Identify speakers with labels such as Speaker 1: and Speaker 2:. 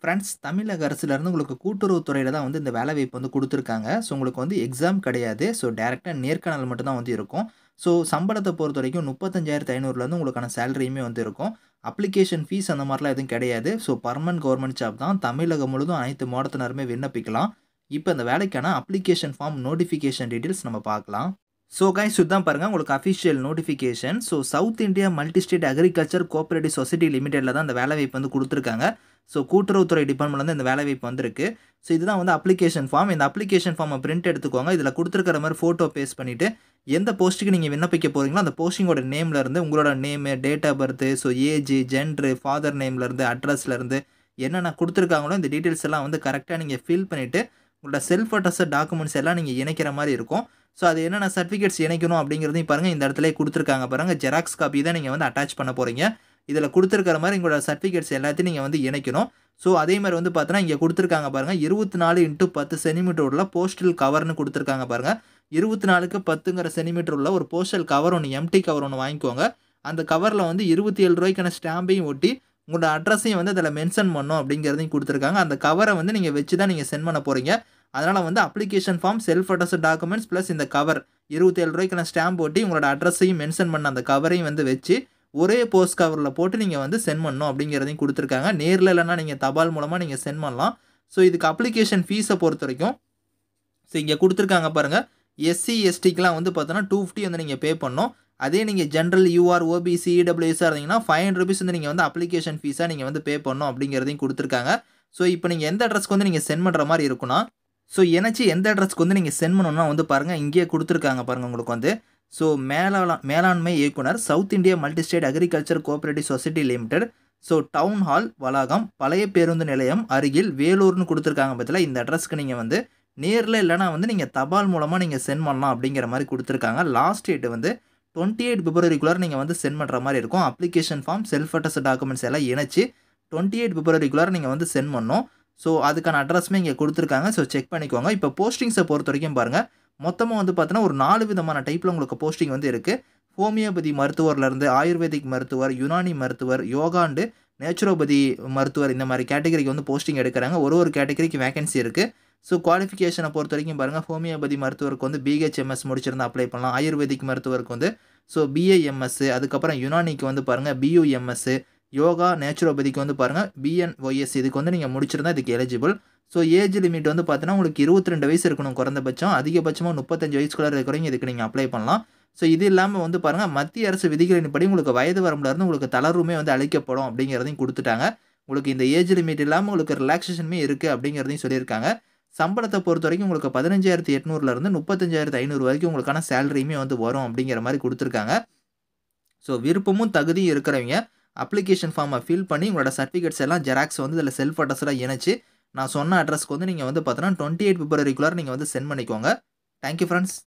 Speaker 1: Friends தமிழக அரசுலேருந்து உங்களுக்கு கூட்டுறவுத்துறையில தான் வந்து இந்த வேலைவாய்ப்பு வந்து குடுத்துருக்காங்க. ஸோ உங்களுக்கு வந்து எக்ஸாம் கிடையாது. ஸோ டைரக்ட்டா நேர்காணல் மட்டும் தான் வந்து இருக்கும். ஸோ சம்பளத்த பொறுத்தவரைக்கும் 35,500லேருந்து உங்களுக்கான சேலரியுமே வந்து இருக்கும். அப்ளிகேஷன் ஃபீஸ் அந்த மாரிலாம் எதுவும் கிடையாது. ஸோ பெர்மனன்ட் கவர்ன்மென்ட் ஜாப் தான். தமிழகம் முழுதும் அனைத்து மாவட்டத்தினருமே விண்ணப்பிக்கலாம். இப்ப இந்த வேலைக்கான அப்ளிகேஷன் ஃபார்ம் நோட்டிஃபிகேஷன் டீட்டெயில்ஸ் நம்ம பார்க்கலாம். ஸோ கைஸ் இதான் பாருங்க உங்களுக்கு official notification. So south India multi state agriculture cooperative society லிமிடெட்ல தான் இந்த வேலைவாய்ப்பு வந்து குடுத்துருக்காங்க. ஸோ கூட்டுறவுத்துறை டிபார்ட்மெண்ட்லேருந்து இந்த வேலைவாய்ப்பு வந்திருக்கு. ஸோ இதுதான் வந்து அப்ளிகேஷன் ஃபார்ம். இந்த அப்ளிகேஷன் ஃபார்ம பிரிண்ட் எடுத்துக்கோங்க. இதில குடுத்துருக்கிற மாரி ஃபோட்டோ பேஸ்ட் பண்ணிட்டு, எந்த போஸ்ட்டுக்கு நீங்க விண்ணப்பிக்க போறீங்களோ, அந்த போஸ்டிங்கோட நேம்ல இருந்து உங்களோட name, date of birth, so age, gender, father நேம்ல இருந்து, அட்ரஸ்ல இருந்து என்னென்ன குடுத்துருக்காங்களோ இந்த டீட்டெயில்ஸ் எல்லாம் வந்து கரெக்ட்டா நீங்க ஃபில் பண்ணிட்டு, உங்களோட செல்ஃப் அட்டஸ்டட் டாக்குமெண்ட்ஸ் எல்லாம் நீங்க இணைக்கிற மாரி இருக்கும். ஸோ அது என்னென்ன சர்டிஃபிகேட்ஸ் இணைக்கணும் அப்படிங்கிறதையும் பாருங்க இந்த இடத்திலேயே குடுத்துருக்காங்க பாருங்க. ஜெராக்ஸ் காப்பி தான் நீங்க வந்து அட்டாச் பண்ண போறீங்க. இதில குடுத்துருக்கிற மாரி உங்களோட சர்டிஃபிகேட்ஸ் எல்லாத்தையும் நீங்க வந்து இணைக்கணும். ஸோ அதே மாரி வந்து பார்த்தீங்கன்னா, இங்க குடுத்துருக்காங்க பாருங்க 24x10 சென்டிமீட்டர் உள்ள போஸ்டல் கவர்ன்னு குடுத்துருக்காங்க பாருங்க. 24க்கு 10ங்கிற சென்டிமீட்டர் உள்ள ஒரு போஸ்டல் கவர் ஒண்ணு எம்ப்டி கவர் ஒண்ணு வாங்கிக்கோங்க. அந்த கவர்ல வந்து ரூ. 27க்கான ஸ்டாம்பையும் ஒட்டி, உங்களோட அட்ரஸையும் வந்து அதில மென்ஷன் பண்ணணும் அப்படிங்கிறதையும் குடுத்துருக்காங்க. அந்த கவர வந்து நீங்க வச்சு தான் நீங்க சென்ட் பண்ண போறீங்க. அதனால வந்து application form, self attested documents plus இந்த கவர் ரூ. 27க்கான ஸ்டாம்ப் ஒட்டி உங்களோட அட்ரஸையும் மென்ஷன் பண்ண அந்த கவரையும் வந்து வச்சு, ஒரே போஸ்ட் கவர்ல போட்டு நீங்க வந்து சென்ட் பண்ணணும் அப்படிங்கிறதையும் குடுத்துருக்காங்க. நேர்ல இல்லன்னா நீங்க தபால் மூலமா நீங்க சென்ட் பண்ணலாம். ஸோ இதுக்கு அப்ளிகேஷன் ஃபீஸ பொறுத்தவரைக்கும் ஸோ இங்க குடுத்துருக்காங்க பாருங்க. எஸ்சி, எஸ்டிக்குலாம் வந்து பார்த்தோன்னா ரூ. 250 வந்து நீங்க பே பண்ணணும். அதே நீங்க ஜெனரல், யூஆர், ஓபிசி, இடபிள்யூஎஸ்ஸா இருந்தீங்கன்னா ரூ. 500 வந்து நீங்க வந்து அப்ளிகேஷன் ஃபீஸா நீங்க வந்து பே பண்ணணும் அப்படிங்கிறதையும் குடுத்துருக்காங்க. ஸோ இப்ப நீங்க எந்த அட்ரஸ்க்கு வந்து நீங்க சென்ட் பண்ற மாரி இருக்கும்னா, ஸோ இணைச்சு எந்த அட்ரஸ்க்கு வந்து நீங்க சென்ட் பண்ணணும்னா வந்து பாருங்க, இங்கேயே குடுத்துருக்காங்க பாருங்க உங்களுக்கு வந்து. ஸோ மேலாள மேலாண்மை இயக்குனர், south India multi state agriculture cooperative society limited. So town hall வளாகம், பழைய பேருந்து நிலையம் அருகில் வேலூர்ன்னு குடுத்துருக்காங்க பாத்தீங்களா, இந்த அட்ரஸ்க்கு நீங்க வந்து நேர்ல இல்லன்னா வந்து நீங்க தபால் மூலமா நீங்க சென்ட் பண்ணலாம் அப்படிங்கிற மாரி குடுத்துருக்காங்க. லாஸ்ட் டேட் வந்து 28 பிப்ரவரிக்குள்ளார நீங்க வந்து சென்ட் பண்ற மாரி இருக்கும். Application form, self attested documents எல்லாம் இணைச்சு 28 பிப்ரவரிக்குள்ளார நீங்க வந்து சென்ட் பண்ணணும். ஸோ அதுக்கான அட்ரஸுமே இங்க குடுத்துருக்காங்க. ஸோ செக் பண்ணிக்கோங்க. இப்ப போஸ்டிங்ஸ பொறுத்தவரைக்கும் பாருங்க, மொத்தமா வந்து பார்த்தீங்கன்னா, ஒரு 4 விதமான டைப்ல உங்களுக்கு போஸ்டிங் வந்து இருக்கு. ஹோமியோபதி மருத்துவர்ல இருந்து, ஆயுர்வேதிக் மருத்துவர், யுனானி மருத்துவர், யோகா அண்ட் நேச்சுரோபதி மருத்துவர் இந்த மாரி கேட்டகரிக்கு வந்து போஸ்டிங் எடுக்குறாங்க. ஒரு ஒரு கேட்டகரிக்கு வேக்கன்சி இருக்கு. ஸோ குவாலிஃபிகேஷன பொறுத்தவரைக்கும் பாருங்க, ஹோமியோபதி மருத்துவருக்கு வந்து பிஹெச்எம்எஸ் முடிச்சிருந்தா அப்ளை பண்ணலாம். ஆயுர்வேதிக் மருத்துவருக்கு வந்து ஸோ பிஏஎம்எஸ் அதுக்கப்புறம் யுனானிக்கு வந்து பாருங்க பியூஎம்எஸ், யோகா, நேச்சுரோபதிக்கு வந்து பாருங்க பிஎன்ஒய்எஸ் இதுக்கு வந்து நீங்க முடிச்சிருந்தா இதுக்கு எலிஜிபிள். ஸோ ஏஜ் லிமிட் வந்து பார்த்தீங்கன்னா, உங்களுக்கு 22 வயசு இருக்கணும் குறைந்தபட்சம். அதிகபட்சமா 35 வயசுக்குள்ளார இருக்கிறவங்க இதுக்கு நீங்க அப்ளை பண்ணலாம். ஸோ இது இல்லாம வந்து பாருங்க, மத்திய அரசு விதிகளின்படி உங்களுக்கு வயது வரம்புல இருந்து உங்களுக்கு தளர்வுமே வந்து அளிக்கப்படும் அப்படிங்கிறதையும் குடுத்துட்டாங்க. உங்களுக்கு இந்த ஏஜ் லிமிட் இல்லாம உங்களுக்கு ரிலாக்சேஷனுமே இருக்கு அப்படிங்கிறதையும் சொல்லியிருக்காங்க. சம்பளத்த பொறுத்தவரைக்கும் உங்களுக்கு 15,800லேருந்து 35,500 வரைக்கும் உங்களுக்கான சேலரியுமே வந்து வரும் அப்படிங்கிற மாரி குடுத்துருக்காங்க. ஸோ விருப்பமும் தகுதியும் இருக்கிறவங்க அப்ளிகேஷன் ஃபார்ம ஃபில் பண்ணி உங்களோட சர்டிஃபிகேட்ஸ் எல்லாம் ஜெராக்ஸ் வந்து இதில செல்ஃப் அட்டஸ்டடா இணைச்சு, நான் சொன்ன அட்ரஸ்க்கு வந்து நீங்க வந்து பார்த்தீங்கன்னா, 28 பிப்ரவரிக்குள்ளார நீங்க வந்து சென்ட் பண்ணிக்கோங்க. Thank you friends.